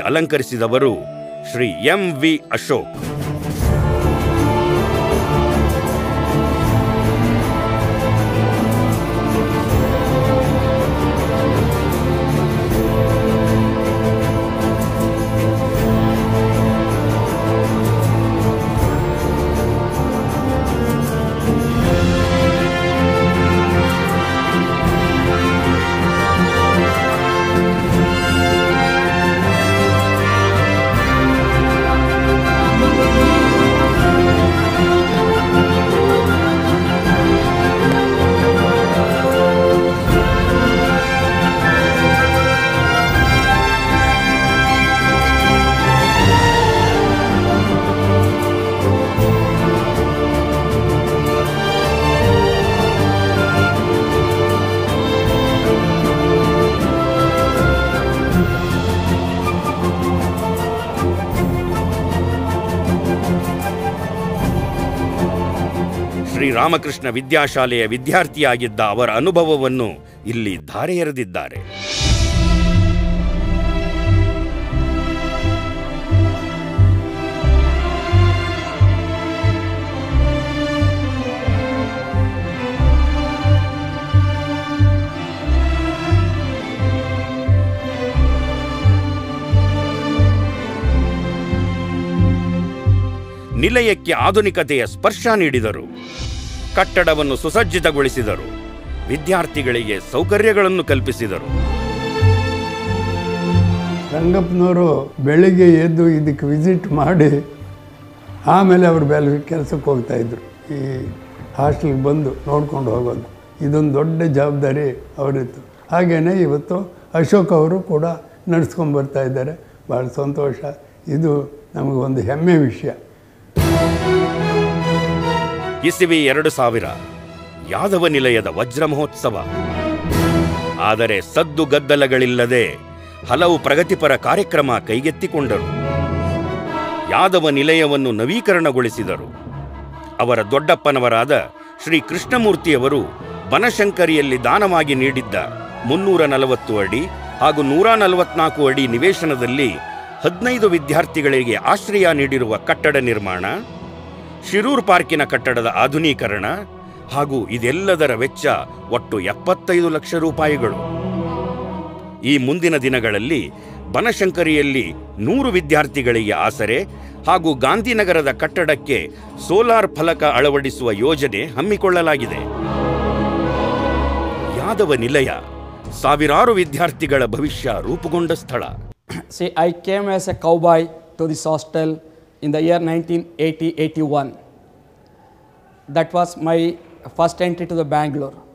ಅಲಂಕರಿಸಿದವರು Shri M V Ashok ಶ್ರೀರಾಮಕೃಷ್ಣ ವಿದ್ಯಾಶಾಲೆಯ ವಿದ್ಯಾರ್ಥಿಯಾಗಿದ್ದ ಅವರ ಅನುಭವವನ್ನು ಇಲ್ಲಿ ಧಾರೆ ಎರೆದಿದ್ದಾರೆ ನಿಲಯಕ್ಕೆ ಆಧುನಿಕತೆಯ ಸ್ಪರ್ಶ ನೀಡಿದರು ಕಟ್ಟಡವನ್ನು ಸುಸಜ್ಜಿತಗೊಳಿಸಿದರು ವಿದ್ಯಾರ್ಥಿಗಳಿಗೆ ಸೌಕರ್ಯಗಳನ್ನು ಕಲ್ಪಿಸಿದರು ರಂಗಪ್ಪನವರು ಬೆಳಿಗ್ಗೆ ಎದ್ದು ಇದಕ್ಕೆ ವಿಸಿಟ್ ಮಾಡಿ ಆಮೇಲೆ ಅವರು ಬೆಲೆ ಕೆಲಸಕ್ಕೆ ಹೋಗ್ತಾಯಿದ್ರು ಈ ಹಾಸ್ಟೆಲ್ಗೆ ಬಂದು ನೋಡ್ಕೊಂಡು ಹೋಗೋದು ಇದೊಂದು ದೊಡ್ಡ ಜವಾಬ್ದಾರಿ ಅವರಿತ್ತು ಹಾಗೆಯೇ ಇವತ್ತು ಅಶೋಕ್ ಅವರು ಕೂಡ ನಡೆಸ್ಕೊಂಡು ಬರ್ತಾ ಇದ್ದಾರೆ ಭಾಳ ಸಂತೋಷ ಇದು ನಮಗೊಂದು ಹೆಮ್ಮೆ ವಿಷಯ ಇಸಿವಿ ಎರಡು ಸಾವಿರ ಯಾದವ ನಿಲಯದ ವಜ್ರ ಮಹೋತ್ಸವ ಆದರೆ ಸದ್ದು ಗದ್ದಲಗಳಿಲ್ಲದೆ ಹಲವು ಪ್ರಗತಿಪರ ಕಾರ್ಯಕ್ರಮ ಕೈಗೆತ್ತಿಕೊಂಡರು ಯಾದವ ನಿಲಯವನ್ನು ನವೀಕರಣಗೊಳಿಸಿದರು ಅವರ ದೊಡ್ಡಪ್ಪನವರಾದ ಶ್ರೀ ಕೃಷ್ಣಮೂರ್ತಿಯವರು ಬನಶಂಕರಿಯಲ್ಲಿ ದಾನವಾಗಿ ನೀಡಿದ್ದ ಮುನ್ನೂರ ನಲವತ್ತು ಅಡಿ ಹಾಗೂ ನೂರ ನಲವತ್ನಾಲ್ಕು ಅಡಿ ನಿವೇಶನದಲ್ಲಿ ಹದಿನೈದು ವಿದ್ಯಾರ್ಥಿಗಳಿಗೆ ಆಶ್ರಯ ನೀಡಿರುವ ಕಟ್ಟಡ ನಿರ್ಮಾಣ ಶಿರೂರ್ ಪಾರ್ಕಿನ ಕಟ್ಟಡದ ಆಧುನೀಕರಣ ಹಾಗೂ ಇದೆಲ್ಲದರ ವೆಚ್ಚ ಒಟ್ಟು ಎಪ್ಪತ್ತೈದು ಲಕ್ಷ ರೂಪಾಯಿಗಳು ಈ ಮುಂದಿನ ದಿನಗಳಲ್ಲಿ ಬನಶಂಕರಿಯಲ್ಲಿ ನೂರು ವಿದ್ಯಾರ್ಥಿಗಳಿಗೆ ಆಸರೆ ಹಾಗೂ ಗಾಂಧಿನಗರದ ಕಟ್ಟಡಕ್ಕೆ ಸೋಲಾರ್ ಫಲಕ ಅಳವಡಿಸುವ ಯೋಜನೆ ಹಮ್ಮಿಕೊಳ್ಳಲಾಗಿದೆ ಯಾದವ ನಿಲಯ ಸಾವಿರಾರು ವಿದ್ಯಾರ್ಥಿಗಳ ಭವಿಷ್ಯ ರೂಪುಗೊಂಡ ಸ್ಥಳ See, I came as a cowboy to this hostel in the year 1980 81. That was my first entry to the Bangalore.